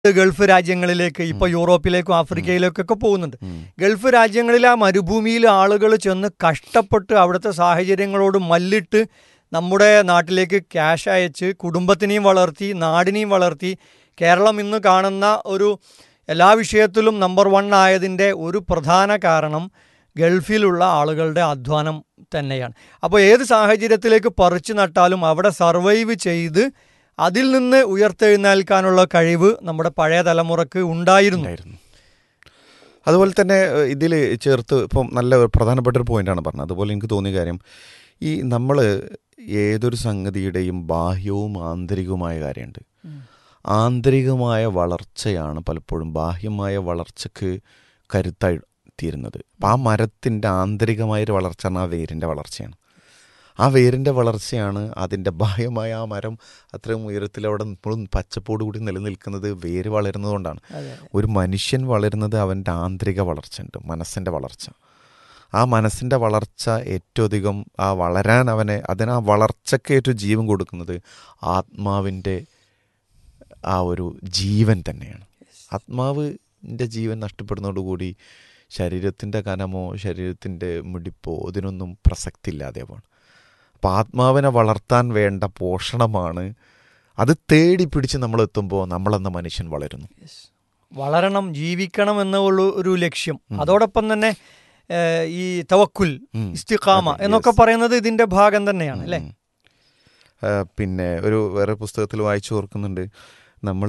Gulf രാജ്യങ്ങളിലേക്ക് ഇപ്പൊ യൂറോപ്പിലേക്കും ആഫ്രിക്കയിലേക്കൊക്കെ പോകുന്നുണ്ട് ഉം. ഗൾഫ് രാജ്യങ്ങളിൽ ആ മരുഭൂമിയിൽ ആളുകൾ ചെന്ന് കഷ്ടപ്പെട്ട് അവിടുത്തെ സാഹചര്യങ്ങളോട് മല്ലിട്ട് നമ്മുടെ നാട്ടിലേക്ക് ക്യാഷ് അയച്ച് കുടുംബത്തിനെയും വളർത്തി നാടിനെയും വളർത്തി കേരളം ഇന്ന് കാണുന്ന ഒരു എല്ലാ വിഷയത്തിലും നമ്പർ വൺ ആയതിൻ്റെ ഒരു പ്രധാന കാരണം ഗൾഫിലുള്ള ആളുകളുടെ അധ്വാനം തന്നെയാണ് അപ്പോൾ ഏത് സാഹചര്യത്തിലേക്ക് പറിച്ചു നട്ടാലും അവിടെ സർവൈവ് ചെയ്ത് അതിൽ നിന്ന് ഉയർത്തെഴുന്നേൽക്കാനുള്ള കഴിവ് നമ്മുടെ പഴയ തലമുറക്ക് ഉണ്ടായിരുന്നു ഉണ്ടായിരുന്നു അതുപോലെ തന്നെ ഇതിൽ ചേർത്ത് ഇപ്പം നല്ല ഒരു പ്രധാനപ്പെട്ട ഒരു പോയിന്റാണ് പറഞ്ഞത് അതുപോലെ എനിക്ക് തോന്നിയ കാര്യം ഈ നമ്മൾ ഏതൊരു സംഗതിയുടെയും ബാഹ്യവും ആന്തരികവുമായ കാര്യമുണ്ട് ആന്തരികമായ വളർച്ചയാണ് പലപ്പോഴും ബാഹ്യമായ വളർച്ചക്ക് കരുത്തായി തീരുന്നത് അപ്പം ആ മരത്തിൻ്റെ ആന്തരികമായൊരു വളർച്ച പറഞ്ഞാൽ ആ വേരിൻ്റെ വളർച്ചയാണ് ആ വേരിൻ്റെ വളർച്ചയാണ് അതിൻ്റെ ബാഹ്യമായ ആ മരം അത്രയും ഉയരത്തിൽ അവിടെ ഇപ്പോഴും പച്ചപ്പോട് കൂടി നിലനിൽക്കുന്നത് വേര് വളരുന്നതുകൊണ്ടാണ് ഒരു മനുഷ്യൻ വളരുന്നത് അവൻ്റെ ആന്തരിക വളർച്ച ഉണ്ട് മനസ്സിൻ്റെ വളർച്ച ആ മനസ്സിൻ്റെ വളർച്ച ഏറ്റവും അധികം ആ വളരാൻ അവനെ അതിന് ആ വളർച്ചയ്ക്ക് ഏറ്റവും ജീവൻ കൊടുക്കുന്നത് ആത്മാവിൻ്റെ ആ ഒരു ജീവൻ തന്നെയാണ് ആത്മാവിൻ്റെ ജീവൻ നഷ്ടപ്പെടുന്നതോടുകൂടി ശരീരത്തിൻ്റെ കനമോ ശരീരത്തിൻ്റെ മിടിപ്പോ ഇതിനൊന്നും പ്രസക്തി ഇല്ലാതെ പോവാണ് അപ്പം ആത്മാവിനെ വളർത്താൻ വേണ്ട പോഷണമാണ് അത് തേടി പിടിച്ച് നമ്മൾ എത്തുമ്പോൾ നമ്മളെന്ന മനുഷ്യൻ വളരുന്നു വളരണം ജീവിക്കണം എന്നുള്ള ഒരു ലക്ഷ്യം അതോടൊപ്പം തന്നെ ഏഹ്, ഈ തവക്കുൽ ഉം. ഇസ്തിഖാമ അതെ, എന്നൊക്കെ yes. പറയുന്നത് ഇതിന്റെ ഭാഗം തന്നെയാണ് അല്ലേ ഉം. ആ, പിന്നെ ഒരു വേറെ പുസ്തകത്തിൽ വായിച്ചു ഓർക്കുന്നുണ്ട് നമ്മൾ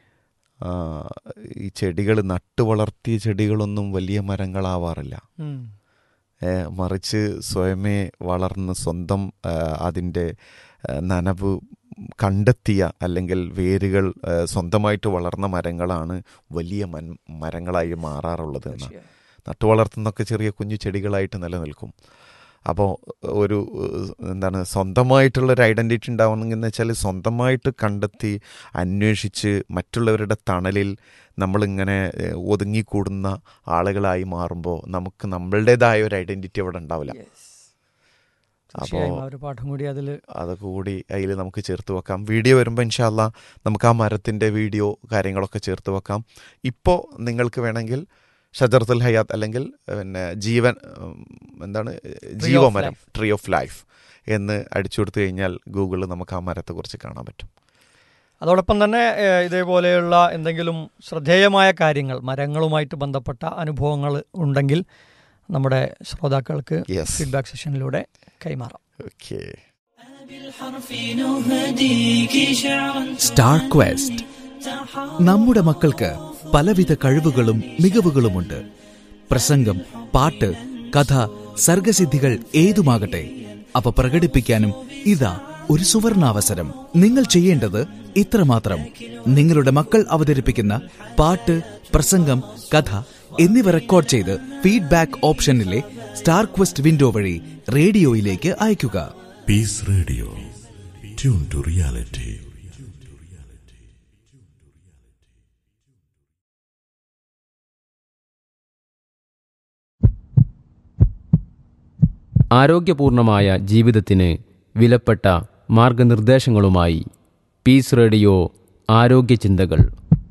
ഈ ചെടികൾ നട്ടു വളർത്തിയ ചെടികളൊന്നും വലിയ മരങ്ങളാവാറില്ല ഉം. ഏ, മറിച്ച് സ്വയമേ വളർന്ന് സ്വന്തം ആ, അതിൻ്റെ ആ, നനവ് കണ്ടെത്തിയ അല്ലെങ്കിൽ വേരുകൾ ആ, സ്വന്തമായിട്ട് വളർന്ന മരങ്ങളാണ് വലിയ മൻ മരങ്ങളായി മാറാറുള്ളത് എന്നാണ് നട്ടു വളർത്തുന്നൊക്കെ ചെറിയ കുഞ്ഞു ചെടികളായിട്ട് നിലനിൽക്കും അപ്പോൾ ഒരു ഏഹ്, എന്താണ് സ്വന്തമായിട്ടുള്ള ഒരു ഐഡൻറ്റിറ്റി ഉണ്ടാവണമെന്ന് വെച്ചാൽ സ്വന്തമായിട്ട് കണ്ടെത്തി അന്വേഷിച്ച് മറ്റുള്ളവരുടെ തണലിൽ നമ്മളിങ്ങനെ ഏഹ്, ഒതുങ്ങിക്കൂടുന്ന ആളുകളായി മാറുമ്പോൾ നമുക്ക് നമ്മളുടേതായ ഒരു ഐഡൻറ്റിറ്റി അവിടെ ഉണ്ടാവില്ല തീർച്ചയായും ആ ഒരു പാഠം കൂടി അതിൽ അതൊക്കെ കൂടി അതിൽ നമുക്ക് ചേർത്ത് വെക്കാം വീഡിയോ വരുമ്പോൾ ഇൻഷാല്ല നമുക്ക് ആ മരത്തിൻ്റെ വീഡിയോ കാര്യങ്ങളൊക്കെ ചേർത്ത് വെക്കാം ഇപ്പോൾ നിങ്ങൾക്ക് വേണമെങ്കിൽ ഷജർത്തുൽ ഹയാത്ത് അല്ലെങ്കിൽ പിന്നെ ജീവൻ ഉം, എന്താണ് ജീവമരം ട്രീ ഓഫ് ലൈഫ് എന്ന് അടിച്ചു കൊടുത്തു കഴിഞ്ഞാൽ ഗൂഗിളിൽ നമുക്ക് ആ മരത്തെക്കുറിച്ച് കാണാൻ പറ്റും അതോടൊപ്പം തന്നെ ഏഹ്, ഇതേപോലെയുള്ള എന്തെങ്കിലും ശ്രദ്ധേയമായ കാര്യങ്ങൾ മരങ്ങളുമായിട്ട് ബന്ധപ്പെട്ട അനുഭവങ്ങൾ ഉണ്ടെങ്കിൽ നമ്മുടെ ശ്രോതാക്കൾക്ക് യെസ് ഫീഡ്ബാക്ക് സെഷനിലൂടെ കൈമാറാം ഓക്കെ സ്റ്റാർ ക്വസ്റ്റ് നമ്മുടെ മക്കൾക്ക് പലവിധ കഴിവുകളും മികവുകളുമുണ്ട് പ്രസംഗം പാട്ട് കഥ സർഗസിദ്ധികൾ ഏതുമാകട്ടെ അവ പ്രകടിപ്പിക്കാനും ഇതാ ഒരു സുവർണാവസരം നിങ്ങൾ ചെയ്യേണ്ടത് ഇത്രമാത്രം നിങ്ങളുടെ മക്കൾ അവതരിപ്പിക്കുന്ന പാട്ട് പ്രസംഗം കഥ എന്നിവ റെക്കോർഡ് ചെയ്ത് ഫീഡ്ബാക്ക് ഓപ്ഷനിലെ സ്റ്റാർ ക്വസ്റ്റ് വിൻഡോ വഴി റേഡിയോയിലേക്ക് അയയ്ക്കുക Peace Radio. Tune to reality. ആരോഗ്യപൂർണമായ ജീവിതത്തിന് വിലപ്പെട്ട മാർഗനിർദ്ദേശങ്ങളുമായി പീസ് റേഡിയോ ആരോഗ്യ ചിന്തകൾ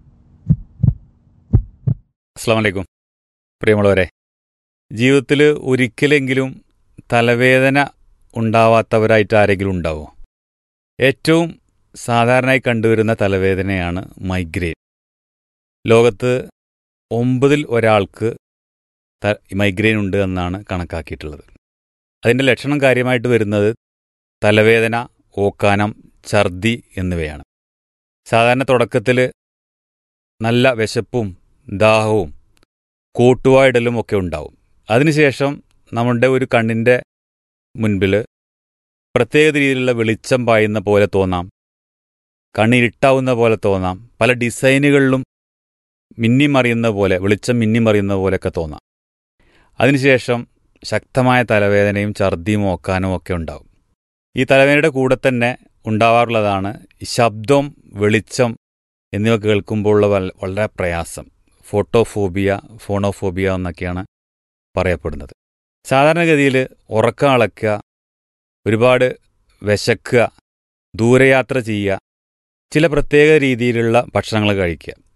അസ്സാം വലൈക്കും പ്രിയമുള്ളവരെ ജീവിതത്തിൽ ഒരിക്കലെങ്കിലും തലവേദന ഉണ്ടാവാത്തവരായിട്ട് ആരെങ്കിലും ഉണ്ടാവോ ഏറ്റവും സാധാരണയായി കണ്ടുവരുന്ന തലവേദനയാണ് മൈഗ്രെയിൻ ലോകത്ത് ഒമ്പതിൽ ഒരാൾക്ക് ത മൈഗ്രെയിൻ ഉണ്ട് എന്നാണ് കണക്കാക്കിയിട്ടുള്ളത് അതിൻ്റെ ലക്ഷണം കാര്യമായിട്ട് വരുന്നത് തലവേദന ഓക്കാനം ഛർദി എന്നിവയാണ് സാധാരണ തുടക്കത്തിൽ നല്ല വിശപ്പും ദാഹവും കോട്ടുവായിടലും ഒക്കെ ഉണ്ടാവും അതിനുശേഷം നമ്മുടെ ഒരു കണ്ണിൻ്റെ മുൻപിൽ പ്രത്യേക രീതിയിലുള്ള വെളിച്ചം പായുന്ന പോലെ തോന്നാം കണ്ണിരുട്ടാവുന്ന പോലെ തോന്നാം പല ഡിസൈനുകളിലും മിന്നിമറിയുന്ന പോലെ വെളിച്ചം മിന്നിമറിയുന്ന പോലെയൊക്കെ തോന്നാം അതിനുശേഷം ശക്തമായ തലവേദനയും ഛർദിയും ഓക്കാനും ഒക്കെ ഉണ്ടാവും ഈ തലവേദനയുടെ കൂടെ തന്നെ ഉണ്ടാവാറുള്ളതാണ് ഈ ശബ്ദം വെളിച്ചം എന്നിവ കേൾക്കുമ്പോഴുള്ള വൽ- വളരെ പ്രയാസം ഫോട്ടോഫോബിയ ഫോണോഫോബിയ എന്നൊക്കെയാണ് പറയപ്പെടുന്നത് സാധാരണഗതിയിൽ ഉറക്കം അളക്കുക ഒരുപാട് വിശക്കുക ദൂരയാത്ര ചെയ്യുക ചില പ്രത്യേക രീതിയിലുള്ള ഭക്ഷണങ്ങൾ കഴിക്കുക